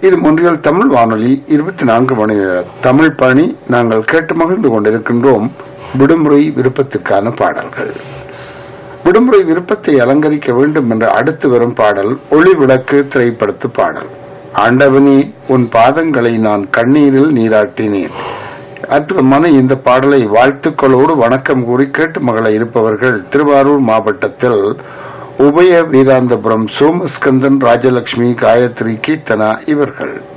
இது மொன்றியல் தமிழ் வானொலி இருபத்தி நான்கு மணி நேர தமிழ் பணி நாங்கள் கேட்டு மகிழ்ந்து கொண்டிருக்கின்றோம் விடுமுறை விருப்பத்துக்கான பாடல்கள் விடுமுறை விருப்பத்தை அலங்கரிக்க வேண்டும் என்ற அடுத்து வரும் பாடல் ஒளி விளக்கு திரைப்படத்து பாடல் ஆண்டவனே உன் பாதங்களை நான் கண்ணீரில் நீராட்டினேன் அற்புதமான இந்த பாடலை வாழ்த்துக்களோடு வணக்கம் கூறி கேட்டு மகள இருப்பவர்கள் திருவாரூர் மாவட்டத்தில் உபய வேதாந்தபுரம் சோமஸ்கந்தன் ராஜலட்சுமி காயத்ரி கீர்த்தனா இவர்கள்